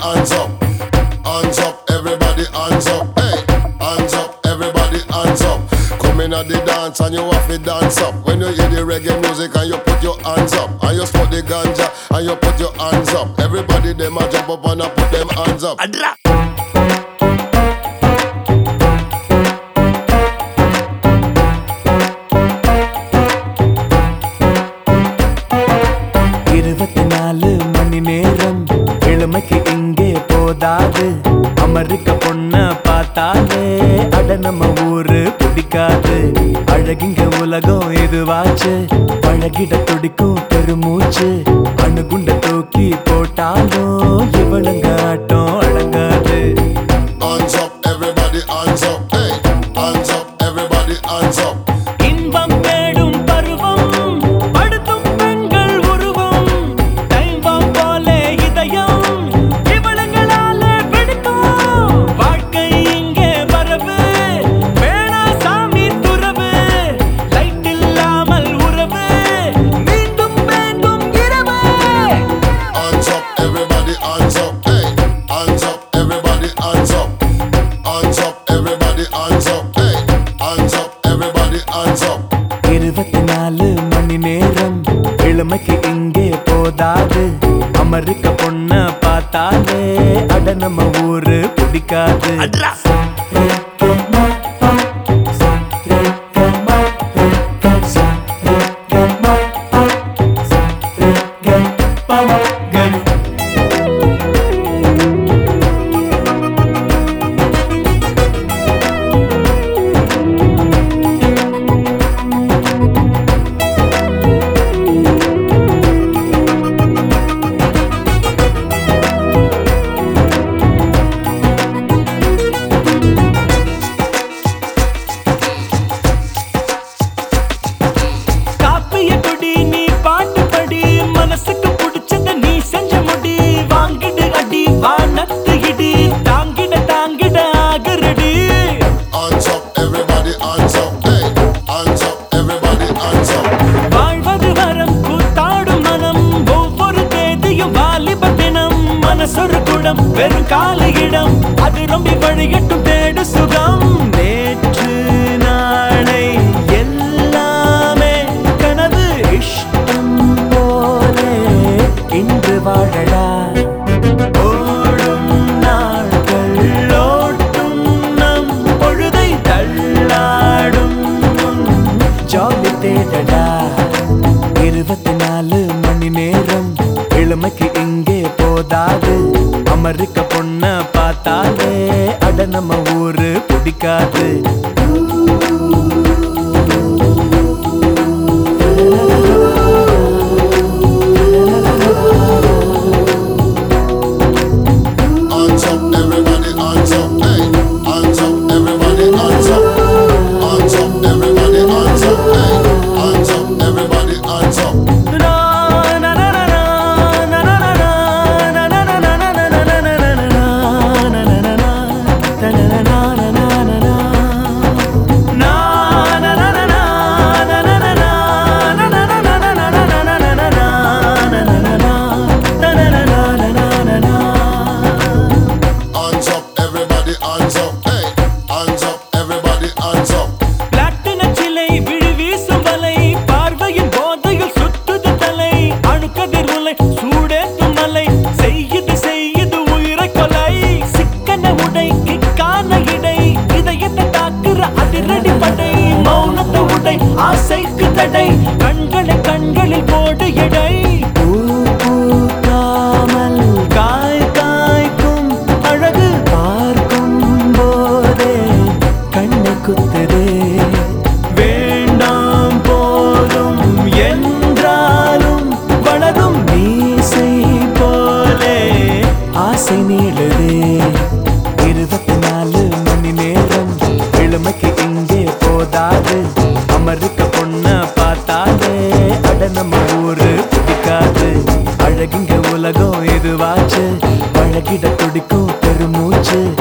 hands up. Hands up, everybody hands up. Hey, hands up, everybody hands up. Come in at the dance and you have to dance up. When you hear the reggae music and you put your hands up. And you smoke the ganja and you put your hands up. Everybody them a jump up and a put them hands up. அட்ரா இருபத்தி நாலு மணி நேரம் இளமைக்கு இங்கே போதாது அமெரிக்க பொண்ண பார்த்தாலே அட நம்ம ஊரு பிடிக்காது அழகிங்க உலகம் இதுவாச்சு பழகிட துடிக்கும் பெருமூச்சு அணுகுண்ட தூக்கி போட்டாலும் இவளுங்க ஆட்டம் அடங்காது Hands up, everybody hands up. Hey, hands up, everybody hands up. இன்பம் தேடும் பருவம் படுத்தும் பெண்கள் உருவம் டைம்பாம் போல இதயம் இவளுங்களால வெடிக்கும் வாழ்க்கை இங்கே வரவு வேணா சாமி துறவு லைட் இல்லாமல் உறவு மீண்டும் வேண்டும் இரவு Hands up, everybody hands up. Hey, hands up, everybody hands up. Hands up, everybody hands up. Hey, hands up, everybody hands up. இருபத்தி நாலு மணி நேரம் இளமைக்கு இங்கே போதாது அமெரிக்க பொண்ண பார்த்தாலே அட நம்ம ஊரு பிடிக்காது அட்ரா காப்பிய குடி நீ பாட்டு படி மனசுக்கு பிடிச்சத நீ செஞ்ச முடி வாங்கிடு அடி வானத்து இடி தாங்கிட தாங்கிட ஆகுறடி Hands up, everybody hands up. Hey, hands up, everybody hands up. வாழ்வது வரம் கூத்தாடும் மனம் ஒவ்வொரு தேதியும் வாலிப தினம் மனசொரு குடம் வெறும் கால இடம் அது ரொம்ப வழிகட்டும் தேடு சுகம் நேற்று நாளை எல்லாமே கனவு இஷ்டம் போலே இன்று வாழடா ஓடும் நாட்கள் ஓட்டும் நம் பொழுதை தள்ளாடும் ஜாலி தேடடா இருபத்தி நாலு மணி நேரம் இளமைக்கு இங்கே போதாது அமெரிக்க பொண்ண பார்த்தாலே அட நம்ம ஊரு பிடிக்காது Hands up, everybody hands up. Hey, hands up, everybody hands up. Hands up, everybody hands up. Hey, hands up, everybody hands up. Hands up, everybody hands up. Hey, hands up, everybody hands up. பிளாட்டின சிலை விழி வீசும் வலை பார்வையின் போதையில் சுத்துது தலை அணுக்கதிர் உலை சூடேத்தும் மலை செய்யுது செய்யுது உயிரை கொலை சிக்கன உடை கிக்கான இடை இதயத்தை தாக்குற அதிரடி படை மௌனத்தை உடை ஆசைக்கு தடை கண்களை கண்களில் போடு எடை பூக்காமல் காய் காய்க்கும் அழகு பார்க்கும் போதே கண்ணை குத்துதே வேண்டாம் போதும் என்றாலும் வளரும் மீசை போலே ஆசை நீளுதே இருபத்தி நாலு மணி நேரம் இளமைக்கு இங்கே போதாது அமெரிக்க பொண்ண பார்த்தாலே அட நம்ம ஊரு பிடிக்காது அழகிங்க உலகம் இதுவாச்சு பழகிட துடிக்கும் பெருமூச்சு